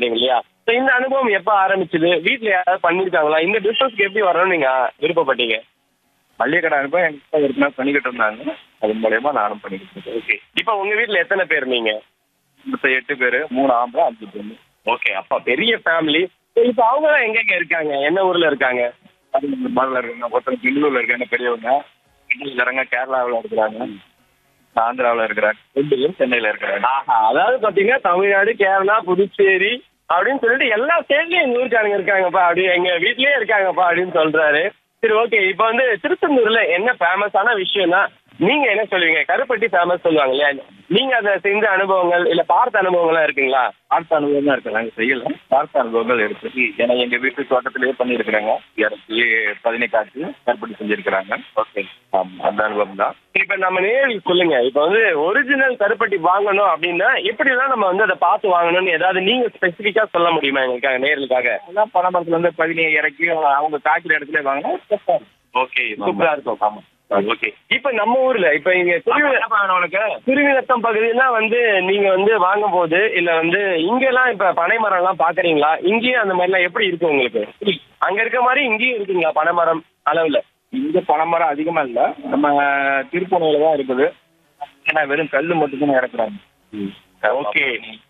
பண்றீங்க இல்லையா So, இந்த அனுபவம் எப்ப ஆரம்பிச்சது வீட்ல யாராவது பண்ணிருக்காங்களா இந்த பிசினஸ்க்கு எப்படி வரணும்னு நீங்க விருப்பப்பட்டீங்க மளிகை கடை அனுப்ப எங்க ஏற்கனவே பண்ணிக்கிட்டு இருந்தாங்க அது மூலயமா நானும் பண்ணிக்கிட்டு இருக்கேன் ஓகே இப்போ உங்க வீட்ல எத்தனை பேர் நீங்க மொத்தம் எட்டு பேர் மூணு ஆம்பளை அஞ்சு பொண்ணு ஓகே அப்பா பெரிய ஃபேமிலி இப்போ அவங்க எல்லாம் எங்கெங்க இருக்காங்க என்ன ஊர்ல இருக்காங்க மதுல இருக்காங்க ஒருத்தர் பெங்களூர்ல இருக்காங்க பெரியவங்க இருக்கிறாங்க கேரளாவில் இருக்கிறாங்க ஆந்திராவில் இருக்கிறாங்க ரெண்டு பேரும் சென்னையில் இருக்கிறாங்க ஆஹா அதாவது பாத்தீங்கன்னா தமிழ்நாடு கேரளா புதுச்சேரி அப்படின்னு சொல்லிட்டு எல்லா ஸ்டேட்லயும் எங்க ஊருக்காரங்க இருக்காங்கப்பா அப்படி எங்க வீட்லயே இருக்காங்கப்பா அப்படின்னு சொல்றாரு சரி ஓகே இப்போ வந்து திருச்செந்தூர்ல என்ன ஃபேமஸான விஷயம்னா நீங்க என்ன சொல்லுவீங்க கருப்பட்டி ஃபேமஸ் சொல்லுவாங்க இல்லையா நீங்க அதை செஞ்ச அனுபவங்கள் இல்ல பார்த்த அனுபவங்கள்லாம் இருக்குங்களா பார்த்த அனுபவம் தான் இருக்கு நாங்கள் செய்யல பார்த்த அனுபவங்கள் இருக்கு ஏன்னா எங்க வீட்டு தோட்டத்திலேயே பண்ணியிருக்கிறாங்க இறச்சி பதினை காய்ச்சி கற்பனை செஞ்சிருக்கிறாங்க ஓகே ஆமா அந்த அனுபவம் தான் இப்ப நம்ம நேரில் சொல்லுங்க இப்ப வந்து ஒரிஜினல் கருப்பட்டி வாங்கணும் அப்படின்னா எப்படிலாம் நம்ம வந்து அதை பார்த்து வாங்கணும்னு ஏதாவது நீங்க ஸ்பெசிபிக்கா சொல்ல முடியுமா எங்களுக்காக நேர்களுக்காக அதான் பணமரத்துல இருந்து பதினேழு இறக்கி அவங்க காய்க்கிற இடத்துல வாங்கினா பெஸ்டா இருக்கும் ஓகே சூப்பரா இருக்கும் ஆமா ஓகே இப்ப நம்ம ஊர்ல இப்ப இங்க திருவிழா என்ன பண்ணணும் உனக்கு திருவிழத்தம் பகுதியெல்லாம் வந்து நீங்க வந்து வாங்கும் போது இல்ல வந்து இங்கெல்லாம் இப்ப பனை மரம் எல்லாம் பாக்குறீங்களா இங்கேயும் அந்த மாதிரி எல்லாம் எப்படி இருக்கு உங்களுக்கு அங்க இருக்க மாதிரி இங்கேயும் இருக்குங்களா பனை மரம் அளவுல இங்க பனைமரம் அதிகமா இல்ல நம்ம திருப்பூணியில தான் இருக்குது ஏன்னா வெறும் கல்லு மட்டும் தான் இறக்குறாங்க ஓகே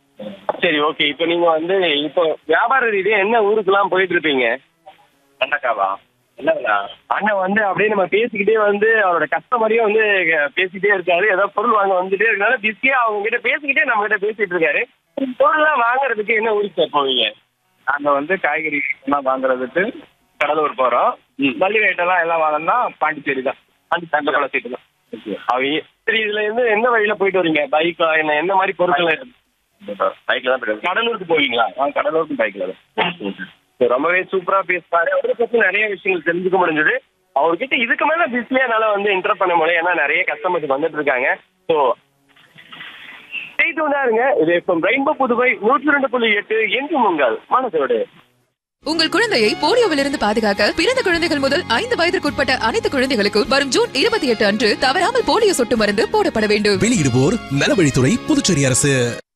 சரி ஓகே இப்போ நீங்க வந்து இப்போ வியாபார ரீதியா என்ன ஊருக்குலாம் போயிட்டு இருப்பீங்க வெண்டைக்காவா என்னங்களா அண்ணன் வந்து அப்படியே நம்ம பேசிக்கிட்டே வந்து அவரோட கஸ்டமரையும் வந்து பேசிக்கிட்டே இருக்காரு ஏதோ பொருள் வாங்க வந்துட்டே இருக்கனால பிஸியா அவங்க கிட்ட பேசிக்கிட்டே நம்ம கிட்ட பேசிட்டு இருக்காரு பொருள்லாம் வாங்குறதுக்கு என்ன ஊருக்கு சார் போவீங்க நாங்க வந்து காய்கறி எல்லாம் வாங்குறதுக்கு கடலூர் போறோம் மல்லிகை ஐட்டம்லாம் எல்லாம் வாங்கினா பாண்டிச்சேரி தான் பாண்டி தங்கப்பழ சீட்டு தான் அவங்க சரி இதுல இருந்து எந்த வழியில போயிட்டு வரீங்க பைக்கா என்ன என்ன மாதிரி பொருட்கள் பைக்ல தான் போயிட்டு கடலூருக்கு போவீங்களா கடலூருக்கு பைக்ல தான் So, ரொம்பவே சூப்பரா பேசுறாரு அவரை பத்தி நிறைய விஷயங்கள் தெரிஞ்சுக்க முடிஞ்சது அவர்கிட்ட இதுக்கு மேல பிஸியா என்னால வந்து இன்டர் பண்ண முடியல ஏன்னா நிறைய கஸ்டமர்ஸ் வந்துட்டு இருக்காங்க ஸோ தான் இருங்க இது இப்போ ரெயின்போ புதுவை நூற்றி ரெண்டு புள்ளி எட்டு எங்கும் உங்கள் மனசோடு உங்கள் குழந்தையை போலியோவிலிருந்து பாதுகாக்க பிறந்த குழந்தைகள் முதல் ஐந்து வயதிற்குட்பட்ட அனைத்து குழந்தைகளுக்கும் வரும் ஜூன் இருபத்தி எட்டு அன்று தவறாமல் போலியோ சொட்டு மருந்து போடப்பட வேண்டும் வெளியிடுவோர் நலவழித்துறை புதுச்சேரி அரசு